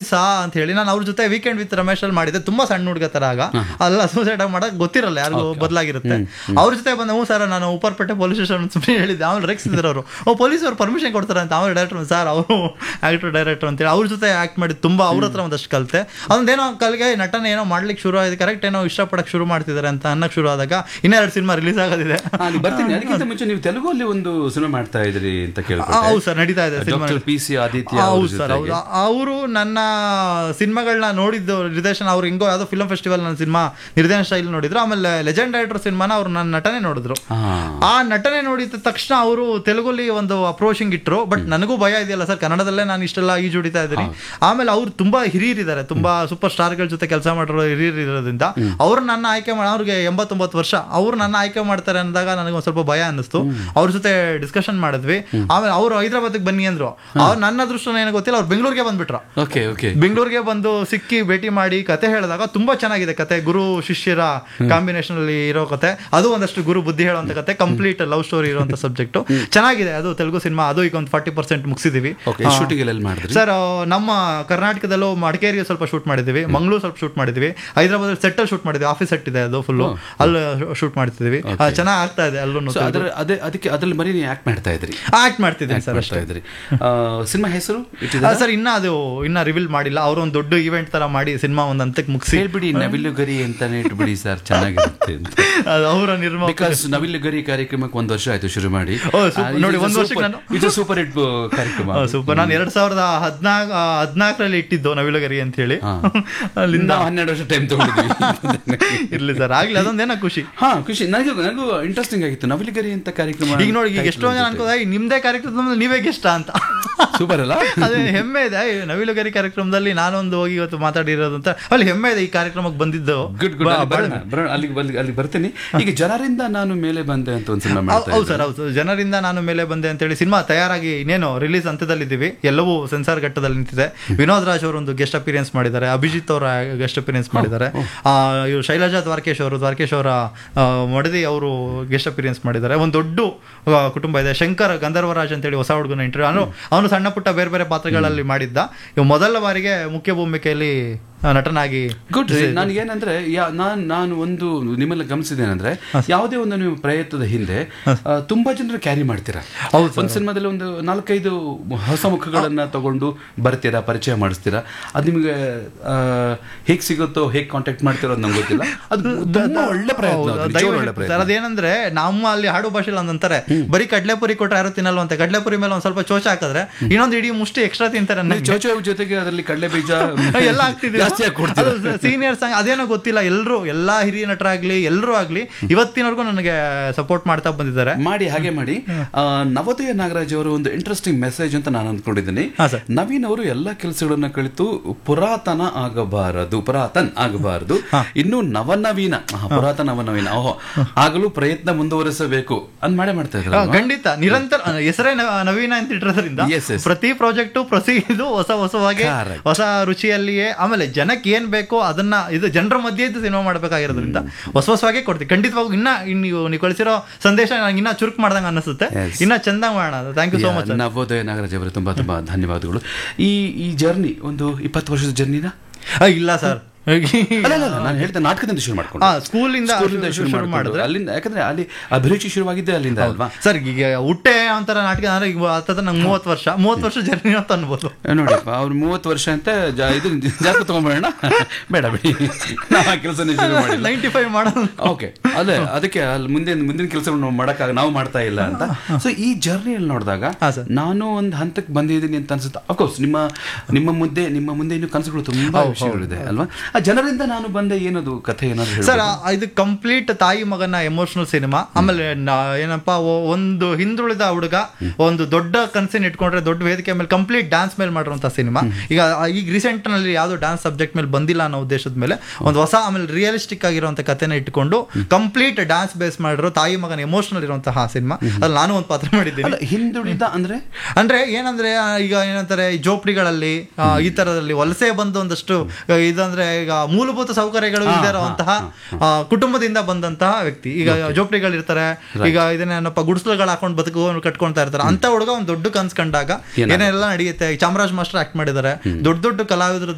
ಫ್ರೆಂಡ್ಸಾ ಅಂತ ಹೇಳಿ ನಾನು ಅವ್ರ ಜೊತೆ ವೀಕೆಂಡ್ ವಿತ್ ರಮೇಶ್ ಅಲ್ಲಿ ಮಾಡಿದ್ದೆ ತುಂಬಾ ಸಣ್ಣ ಹುಡುಗ ತರ ಆಗ ಅಲ್ಲ ಸೂಸೈಡ್ ಮಾಡಕ್ ಗೊತ್ತಿರಲ್ಲ ಯಾರಿಗೂ ಬದಲಾಗಿರುತ್ತೆ ಅವ್ರ ಜೊತೆ ಬಂದ ಹ್ಞೂ ಸರ್ ನಾನು ಉಪ್ಪರ್ಪೇಟೆ ಪೊಲೀಸ್ ಸ್ಟೇಷನ್ ಸುಮ್ಮನೆ ಹೇಳಿದ್ದೆ ಆಮೇಲೆ ರೆಕ್ಸ್ ಇದ್ರು ಅವರು ಓ ಪೊಲೀಸ್ ಅವ್ರು ಪರ್ಮಿಷನ್ ಕೊಡ್ತಾರೆ ಅಂತ ಆಮೇಲೆ ಡೈರೆಕ್ಟರ್ ಸರ್ ಅವರು ಆಕ್ಟರ್ ಡೈರೆಕ್ಟರ್ ಅಂತೇಳಿ ಅವ್ರ ಜೊತೆ ಆಕ್ಟ್ ಮಾಡಿ ತುಂಬಾ ಅವ್ರ ಹತ್ರ ಒಂದಷ್ಟು ಕಲಿತೆ ಅದೊಂದೇನೋ ಕಲ್ಗೆ ನಟನ ಏನೋ ಮಾಡ್ಲಿಕ್ಕೆ ಶುರು ಆಗಿದೆ ಕರೆಕ್ಟ್ ಏನೋ ಇಷ್ಟಪಡಕ್ಕೆ ಶುರು ಮಾಡ್ತಿದ್ದಾರೆ ಅಂತ ಅನ್ನಕ್ಕೆ ಶುರು ಆದಾಗ ಇನ್ನೆರಡು ಸಿನಿಮಾ ರಿಲೀಸ್ ಆಗೋದಿದೆ ಹಾ, ಅಲ್ಲಿ ಬರ್ತೀನಿ ಅದಕ್ಕಿಂತ ಮುಂಚೆ ನೀವು ತೆಲುಗಲ್ಲಿ ಒಂದು ಸಿನಿಮಾ ಮಾಡ್ತಾ ಇದ್ರಿ ಅಂತ ಆ, ಕೇಳ್ಕೊಂಡೆ ಹೌದು ಸರ್ ನಡೀತಾ ಇದೆ cinema doctor P C Aditya ಅವ್ರ ಹೌದು ಸರ್ ಜೊತೆಗೆ. ಹೌದು ಅವರು ನನ್ನ ಸಿನಿಮಾಗಳನ್ನ ನೋಡಿದ್ದು ನಿರ್ದೇಶನ ಅವ್ರು ಹೆಂಗೋ ಯಾವುದೋ ಫಿಲ್ಮ್ ಫೆಸ್ಟಿವಲ್ ನನ್ನ ಸಿನಿಮಾ ನಿರ್ದೇಶನ ಶೈಲಿ ನೋಡಿದ್ರು ಆಮೇಲೆ ಲೆಜೆಂಡ್ ಡೈರೆಕ್ಟರ್ ಸಿನಿಮಾನ ಅವ್ರು ನನ್ನ ನಟನೆ ನೋಡಿದ್ರು ಹಾ. ಆ ನಟನೆ ನೋಡಿದ ತಕ್ಷಣ ಅವರು ತೆಲುಗುಲಿ ಒಂದು ಅಪ್ರೋಚಿಂಗ್ ಇಟ್ರು ಬಟ್ ನನಗೂ ಭಯ ಇದೆಯಲ್ಲ ಸರ್ ಕನ್ನಡದಲ್ಲೇ ನಾನು ಇಷ್ಟೆಲ್ಲ ಈ ಜುಡಿತಾ ಇದ್ದೀನಿ ಆಮೇಲೆ ಅವ್ರು ತುಂಬಾ ಹಿರಿಯರಿದ್ದಾರೆ ತುಂಬಾ ಸೂಪರ್ ಸ್ಟಾರ್ಗಳ ಜೊತೆ ಕೆಲಸ ಮಾಡಿರೋ ಹಿರಿಯರು ಇರೋದ್ರಿಂದ ಅವ್ರು ನನ್ನ ಆಯ್ಕೆ ಮಾಡಿ ಅವ್ರಿಗೆ ಎಂಬತ್ತೊಂಬತ್ತು ವರ್ಷ ಅವ್ರು ನನ್ನ ಆಯ್ಕೆ ಮಾಡ್ತಾರೆ ಅಂದಾಗ ನನಗೆ ಒಂದು ಸ್ವಲ್ಪ ಭಯ ಅನ್ನಿಸ್ತು ಅವ್ರ ಜೊತೆ ಡಿಸ್ಕಷನ್ ಮಾಡಿದ್ವಿ ಆಮೇಲೆ ಅವರು ಹೈದರಾಬಾದ್ಗೆ ಬನ್ನಿ ಅಂದ್ರು ಅವ್ರು ನನ್ನ ಅದೃಷ್ಟ ಏನೋ ಗೊತ್ತಿಲ್ಲ ಅವ್ರು ಬೆಂಗಳೂರಿಗೆ ಬಂದ್ಬಿಟ್ರು ಓಕೆ ಓಕೆ ಬೆಂಗಳೂರಿಗೆ ಬಂದು ಸಿಕ್ಕಿ ಭೇಟಿ ಮಾಡಿ ಕತೆ ಹೇಳಿದಾಗ ತುಂಬಾ ಚೆನ್ನಾಗಿದೆ ಕತೆ ಗುರು ಶಿಷ್ಯರ ಕಾಂಬಿನೇಷನ್ ಅಲ್ಲಿ ಇರೋ ಕತೆ ಅದು ಒಂದಷ್ಟು ಗುರು ಬುದ್ಧಿ ಹೇಳುವಂತ ಕತೆ ಕಂಪ್ಲೀಟ್ ಲವ್ ಸ್ಟೋರಿ ಇರುವಂತ ಸಬ್ಜೆಕ್ಟ್ ಚೆನ್ನಾಗಿದೆ ಅದು ತೆಲುಗು ಸಿನಿಮಾ ಅದು ಈಗ ಒಂದು ಫಾರ್ಟಿ ಪರ್ಸೆಂಟ್ ಮುಗಿಸಿದೀವಿ ಓಕೆ ಶೂಟಿಂಗ್ ಎಲ್ಲ ಮಾಡಿದ್ರಿ ಸರ್ ನಮ್ಮ ಕರ್ನಾಟಕದಲ್ಲೂ ಮಡಿಕೇರಿಗೆ ಸ್ವಲ್ಪ ಶೂಟ್ ಮಾಡಿದ್ವಿ ಮಂಗಳೂರು ಸ್ವಲ್ಪ ಶೂಟ್ ಮಾಡಿದ್ವಿ ಹೈದರಾಬಾದ್ ಸೆಟ್ ಅಲ್ಲಿ ಶೂಟ್ ಮಾಡಿದ್ವಿ ಆಫೀಸ್ ಸೆಟ್ ಇದೆ ಅದು ಫುಲ್ ಅಲ್ಲಿ ಶೂಟ್ ಮಾಡ್ತಿದ್ವಿ ಚೆನ್ನಾಗಿ ಆಗ್ತಾ ಇದೆ ಅಲ್ಲೂ ಸೊ ಅದರ ಅದೇ ಅದಕ್ಕೆ ಅದ್ರಲ್ಲಿ ಮರಿ ನೀವು ಆಕ್ಟ್ ಮಾಡ್ತಾ ಇದ್ರಿ ಆಕ್ಟ್ ಮಾಡ್ತಿದ್ದೀನಿ ಸರ್ ಮಾಡ್ತಾ ಇದ್ರಿ ಸಿನಿಮಾ ಹೆಸರು ಇಟ್ಟಿದ್ದಾರೆ ಸರ್ ಇನ್ನ ಅದು ಇನ್ನ ರಿವೀಲ್ ಮಾಡಿಲ್ಲ ಅವ್ರು ಒಂದು ದೊಡ್ಡ ಇವೆಂಟ್ ತರ ಮಾಡಿ ಸಿನಿಮಾ ಒಂದು ಹಂತಕ್ಕೆ ಮುಗಿಸಿ ಹೇಳ್ಬಿಡಿ ನವಿಲುಗರಿ ಅಂತಾನೆ ಇಟ್ಬಿಡಿ ಸರ್ ಚೆನ್ನಾಗಿರುತ್ತೆ ಅಂತ ಅದು ಅವರ ನಿರ್ಮಾಣ ಬಿಕಾಸ್ ನವಿಲುಗರಿ ಕಾರ್ಯಕ್ರಮಕ್ಕೆ ಒಂದು ವರ್ಷ ಆಯ್ತು ಶುರು ಮಾಡಿ ಓ, super. ನೋಡಿ, ಒಂದು ವರ್ಷಕ್ಕೆ ನಾನು- ಇದು ಸೂಪರ್ ಹಿಟ್ ಕಾರ್ಯಕ್ರಮ ಸೂಪರ್ ನಾನು ಎರಡ್ ಸಾವಿರದ ಹದಿನಾಲ್ಕು ಹದಿನಾಲ್ಕರಲ್ಲಿ ಇಟ್ಟಿದ್ದು ನವಿಲುಗರಿ ಅಂತ ಹೇಳಿ ಹಾ. ಅಲ್ಲಿಂದ ನಾವು ಹನ್ನೆರಡು ವರ್ಷ ಟೈಮ್ ತಗೊಂಡಿದ್ವಿ ಇರ್ಲಿ ಸರ್ ಆಗ್ಲಿ ಅದೊಂದೇನ ಖುಷಿ ಹಾ ಖುಷಿ ನನಗೂ ನನಗೂ ಇಂಟ್ರೆಸ್ಟಿಂಗ್ ಆಗಿತ್ತು ನವಿಲುಗರಿ ಅಂತ ಕಾರ್ಯಕ್ರಮ ಈಗ ನೋಡಿ ಈಗ ಎಷ್ಟೋ ಜನ ಅನ್ಕೋದ "ಏಯ್, ನಿಮ್ದೇ ಕಾರ್ಯಕ್ರಮದಲ್ಲಿ ನೀವೇ ಗೆಷ್ಟ ಅಂತ ಸೂಪರ್ ಅಲ್ಲ ಅದೇ ಹೆಮ್ಮೆ ಇದೆ ಈ ನವಿಲುಗರಿ ಕಾರ್ಯಕ್ರಮದಲ್ಲಿ ನಾನೊಂದು ಹೋಗಿ ಇವತ್ತು ಮಾತಾಡಿರೋದು ಅಂತ ಅಲ್ಲಿ ಹೆಮ್ಮೆ ಇದೆ ಈ ಕಾರ್ಯಕ್ರಮಕ್ಕೆ ಬಂದಿದ್ದು ಗುಡ್ ಗುಡ್ ಬಾ- ಬರೋಣ ಬರೋಣ ಅಲ್ಲಿಗೆ ಬಲ್ಲಿ- ಅಲ್ಲಿಗೆ ಬರ್ತೀನಿ ಈಗ ಜನರಿಂದ ನಾನು ಮೇಲೆ ಬಂದೆ ಅಂತ ಒಂದು ಸಿನಿಮಾ ಮಾಡ್ತಾ ಹೌದು ಸರ್ ಹೌದು ಜನರಿಂದ ನಾನು ಮೇಲೆ ಬಂದೆ ಅಂತೇಳಿ ಸಿನಿಮಾ ತಯಾರಾಗಿ ಇನ್ನೇನು ರಿಲೀಸ್ ಹಂತದಲ್ಲಿದ್ದೀವಿ ಎಲ್ಲವೂ ಸೆನ್ಸಾರ್ ಘಟ್ಟದಲ್ಲಿ ನಿಂತಿದೆ ವಿನೋದ್ ರಾಜ್ ಅವರು ಒಂದು ಗೆಸ್ಟ್ ಅಪಿರಿಯನ್ಸ್ ಮಾಡಿದ್ದಾರೆ ಅಭಿಜಿತ್ ಅವರ ಗೆಸ್ಟ್ ಅಪಿರಿಯನ್ಸ್ ಮಾಡಿದ್ದಾರೆ ಆ, ಇವ್ರು ಶೈಲಜಾ ದ್ವಾರಕೇಶ್ ಅವರು ದ್ವಾರಕೇಶ್ ಅವರ ಆ, ಮಡದಿ ಅವರು ಗೆಸ್ಟ್ ಅಪಿರಿಯನ್ಸ್ ಮಾಡಿದ್ದಾರೆ ಒಂದು ದೊಡ್ಡ ಆ, ಕುಟುಂಬ ಇದೆ ಶಂಕರ್ ಗಂಧರ್ವರಾಜ್ ಅಂತೇಳಿ ಹೊಸ ಹುಡುಗನ ಇಂಟರ್ವ್ಯೂ ಅವನು ಅವನು ಸಣ್ಣ ಪುಟ್ಟ ಬೇರೆ ಬೇರೆ ಪಾತ್ರಗಳಲ್ಲಿ ಮಾಡಿದ್ದ ಇವ್ ಮೊದಲ ಬಾರಿಗೆ ಮುಖ್ಯ ಭೂಮಿಕೆಯಲ್ಲಿ ಆ, ನಟನಾಗಿ ಗುಡ್ ನನಗೇನಂದ್ರೆ ಯಾ- ನಾನ್ ನಾನು ಒಂದು ನಿಮ್ಮಲ್ಲಿ ಗಮನಿಸಿದ್ದೇನೆಂದ್ರೆ ಯಾವುದೇ ಒಂದು ನೀವು ಪ್ರಯತ್ನದ ಹಿಂದೆ ಆ, ತುಂಬಾ ಜನರು ಕ್ಯಾರಿ ಮಾಡ್ತೀರಾ ಹೌದು ಒಂದು ಸಿನಿಮಾದಲ್ಲಿ ಒಂದು ನಾಲ್ಕೈದು ಹೊಸ ಮುಖಗಳನ್ನ ತಗೊಂಡು ಬರ್ತೀರಾ ಪರಿಚಯ ಮಾಡಿಸ್ತೀರಾ ಅದು ನಿಮಗೆ ಹೇಗ್ ಸಿಗುತ್ತೋ ಹೇಗ್ ಕಾಂಟ್ಯಾಕ್ಟ್ ಮಾಡ್ತಿರೋ ಅಂತ ನಂಗೆ ಗೊತ್ತಿಲ್ಲ ಅದು ತುಂಬಾ ಒಳ್ಳೆ ಪ್ರಯತ್ನ ಅದು, ನಿಜವಾಗ್ಲೂ ಒಳ್ಳೆ ಸರ್ ಪ್ರಯತ್ನ ಅದೇನಂದ್ರೆ ನಮ್ಮ ಅಲ್ಲಿ ಹಾಡು ಭಾಷೆಲಿ ಅಂತಾರೆ ಬರೀ ಕಡ್ಲೆಪುರಿ ಕೊಟ್ರೆ ಯಾರು ತಿನ್ನಲ್ಲ ಅಂತ ಕಡ್ಲೆಪುರಿ ಮೇಲೆ ಒಂದ್ ಸ್ವಲ್ಪ ಚೋಚ ಹಾಕಿದ್ರೆ ಇನ್ನೊಂದು ಇಡೀ ಮುಷ್ಟಿ ಎಕ್ಸ್ಟ್ರಾ ತಿಂತಾರೆ ನೀವು ಚೋಚೋ ಜೊತೆಗೆ ಅದರಲ್ಲಿ ಕಡಲೆ ಬೀಜ ಎಲ್ಲ ಆಗ್ತಿದೆ ಜಾಸ್ತಿ ಆಗಿ ಕೊಡ್ತೀರಾ ಸೀನಿಯರ್ ಸಂಗ್ ಅದೇನೋ ಗೊತ್ತಿಲ್ಲ ಎಲ್ಲರೂ ಎಲ್ಲಾ ಹಿರಿಯ ನಟರಾಗ್ಲಿ ಎಲ್ಲರೂ ಆಗ್ಲಿ ಇವತ್ತಿನವರೆಗೂ ನನಗೆ ಸಪೋರ್ಟ್ ಮಾಡ್ತಾ ಬಂದಿದ್ದಾರೆ ಮಾಡಿ ಹಾಗೆ ಮಾಡಿ ಆ, ನವೋದಯ ನಾಗರಾಜ್ ಅವರು ಒಂದು ಇಂಟ್ರೆಸ್ಟಿಂಗ್ ಮೆಸೇಜ್ ಅಂತ ನಾನು ಅಂದ್ಕೊಂಡಿದ್ದೀನಿ ಹಾ, ಸರ್. ನವೀನ್ ಅವರು ಎಲ್ಲ ಕೆಲಸಗಳನ್ನ ಕಲಿತು ಪುರಾತನ ಆಗಬಾರದು ಪುರಾತನ್ ಆಗಬಾರದು ಇನ್ನು ನವನವೀನ ಆಹಾ, ಪುರಾತನ ನವನವೀನ ಓಹೋ ಆಗಲು ಪ್ರಯತ್ನ ಮುಂದುವರಿಸಬೇಕು ಅನ್ ಮಾಡೇ ಮಾಡ್ತಾ ಆ, ಇದ್ದಾರೆ ಖಂಡಿತ ನಿರಂತರ ಆ, ಹೆಸರೇ ನ- ನವೀನ ಅಂತ ಇಟ್ಟಿರೋದ್ರಿಂದ Yes, yes. ಪ್ರತಿ ಪ್ರಾಜೆಕ್ಟು ಪ್ರತಿ ಇದು ಹೊಸ ಹೊಸವಾಗಿ Correct. ಹೊಸ ರುಚಿಯಲ್ಲಿಯೇ ಆಮೇಲೆ ಜನಕ್ಕೆ ಏನ್ ಬೇಕೋ ಅದನ್ನ ಇದು ಜನರ ಮಧ್ಯೆ ಇದ್ದು ಸಿನಿಮಾ ಮಾಡ್ಬೇಕಾಗಿರೋದ್ರಿಂದ ಹೊಸ ಹೊಸವಾಗೇ ಕೊಡ್ತೀವಿ ಖಂಡಿತವಾಗೂ ಇನ್ನ ಇನ್ ನೀವು ನೀವು ಕಳಿಸಿರೋ ಸಂದೇಶ ನಂಗೆ ಇನ್ನ ಚುರುಕು ಮಾಡ್ದಂಗೆ ಅನಿಸುತ್ತೆ Yes. ಇನ್ನ ಚಂದ ಮಾಡೋಣ thank you so much Navodaya Nagaraj ಅವರು ತುಂಬಾ ತುಂಬಾ ಧನ್ಯವಾದಗಳು ಈ ಈ ಜರ್ನಿ ಒಂದು ಇಪ್ಪತ್ತು ವರ್ಷದ ಜರ್ನಿನ ಇಲ್ಲ ಸರ್ ಅಲ್ಲ ಅಲ್ಲ, ಅಲ್ಲ, ನಾನು ಹೇಳ್ತಾ ನಾಟಕದಿಂದ ಶುರು ಮಾಡ್ಕೊಂಡು ಹಾ ಸ್ಕೂಲಿಂದ ಸ್ಕೂಲಿಂದ ಶುರು ಶುರು ಮಾಡಿದ್ರೆ ಮಾಡಿದ್ರೆ ಅಲ್ಲಿಂದ ಯಾಕಂದ್ರೆ ಅಲ್ಲಿ ಅಭಿರುಚಿ ಶುರುವಾಗಿದ್ದೆ ಅಲ್ಲಿಂದ ಅಲ್ವಾ ಸರ್ ಈಗ ಹುಟ್ಟೆ ಒಂಥರ ನಾಟಕ ಅಂದ್ರೆ ಈಗ ಹತ್ತತ್ರ ನಂಗೆ ಮೂವತ್ತು ವರ್ಷ ಮೂವತ್ತು ವರ್ಷ ಜರ್ನಿ ಅಂತ ಅನ್ಬೋದು ನೋಡಿಪ್ಪ ಅವ್ರು ಮೂವತ್ತು ವರ್ಷ ಅಂತ ಜಾ- ಇದು ಜಾಸ್ತಿ ತಗೊಂಬೇಡ ಬೇಡ ಬಿಡಿ ನಾವು ಆ ಕೆಲಸನೇ ಶುರು ಮಾಡಿಲ್ಲ ನೈಂಟಿ ಫೈವ್ ಮಾಡೋದು ಓಕೆ ಅದೇ ಅದಕ್ಕೆ ಅಲ್ಲಿ ಮುಂದಿನ ಮುಂದಿನ ಕೆಲಸವನ್ನು ಮಾಡಕ್ಕಾಗ ನಾವು ಮಾಡ್ತಾ ಇಲ್ಲ ಅಂತ ಸೊ ಈ ಜರ್ನಿಯಲ್ಲಿ ನೋಡಿದಾಗ ಹಾ, ಸರ್. ನಾನು ಒಂದು ಹಂತಕ್ಕೆ ಬಂದಿದ್ದೀನಿ ಅಂತ ಅನ್ಸುತ್ತೆ ಅಫ್ಕೋರ್ಸ್ ನಿಮ್ಮ ನಿಮ್ಮ ಮುಂದೆ ನಿಮ್ಮ ಮುಂದೆ ಇನ್ನು ಕನಸುಗಳು ತುಂಬಾ ವಿಷಯಗಳಿದೆ ಅಲ್ವಾ ಆ ಜನರಿಂದ ನಾನು ಬಂದೆ ಏನದು ಕಥೆ ಏನಾದ್ರು ಸರ್ ಹೇಳ್ಬೋದಾ? ಆ- ಇದು ಕಂಪ್ಲೀಟ್ ತಾಯಿ ಮಗನ ಎಮೋಷನಲ್ ಸಿನಿಮಾ ಆಮೇಲೆ ನಾ- ಏನಪ್ಪಾ ಒ- ಒಂದು ಹಿಂದುಳಿದ ಹುಡುಗ ಒಂದು ದೊಡ್ಡ ಕನಸಿನ ಇಟ್ಕೊಂಡ್ರೆ ದೊಡ್ಡ ವೇದಿಕೆ ಮೇಲೆ ಕಂಪ್ಲೀಟ್ ಡ್ಯಾನ್ಸ್ ಮೇಲೆ ಮಾಡಿರುವಂತ ಸಿನಿಮಾ ಈಗ ಆ- ಈಗ ರೀಸೆಂಟ್ ನಲ್ಲಿ ಯಾವ್ದು ಡ್ಯಾನ್ಸ್ ಸಬ್ಜೆಕ್ಟ್ ಮೇಲೆ ಬಂದಿಲ್ಲ ಅನ್ನೋ ಉದ್ದೇಶದ ಮೇಲೆ ಒಂದು ಹೊಸ ಆಮೇಲೆ ರಿಯಲಿಸ್ಟಿಕ್ ಆಗಿರುವಂತ ಕಥೆನ ಇಟ್ಕೊಂಡು ಕಂಪ್ಲೀಟ್ ಡ್ಯಾನ್ಸ್ ಬೇಸ್ ಮಾಡಿರೋ ತಾಯಿ ಮಗನ ಎಮೋಷನಲ್ ಇರುವಂತಹ ಸಿನಿಮಾ ಅದ್ರಲ್ಲಿ ನಾನು ಒಂದು ಪಾತ್ರ ಮಾಡಿದ್ದೀನಿ ಅಲ್ಲ ಹಿಂದುಳಿದ ಅಂದ್ರೆ ಅಂದ್ರೆ ಏನಂದ್ರೆ ಆ, ಈಗ ಏನಂತಾರೆ ಈ ಜೋಪಡಿಗಳಲ್ಲಿ ಆ, ಈ ತರದಲ್ಲಿ ವಲಸೆ ಬಂದು ಒಂದಷ್ಟು ಆ, ಇದಂದ್ರೆ ಈಗ ಮೂಲಭೂತ ಸೌಕರ್ಯಗಳು ಇಲ್ಲದೆ ಇರುವಂತಹ ಆ, ಕುಟುಂಬದಿಂದ ಬಂದಂತಹ ವ್ಯಕ್ತಿ ಈಗ ಜೋಪಡಿಗಳಿರ್ತಾರೆ ಈಗ ಇದನ್ನೇನಪ್ಪ ಗುಡಿಸಲುಗಳು ಹಾಕೊಂಡು ಬದುಕು ಕಟ್ಕೊಂತಾ ಇರ್ತಾರೆ ಅಂತ ಹುಡುಗ ಒಂದು ದೊಡ್ಡ ಕನ್ಸ್ ಕಂಡಾಗ ಏನೆಲ್ಲ ನಡೆಯುತ್ತೆ ಚಾಮರಾಜ್ ಮಾಸ್ಟರ್ ಆಕ್ಟ್ ಮಾಡಿದ್ದಾರೆ ದೊಡ್ಡ ದೊಡ್ಡ ಕಲಾವಿದರು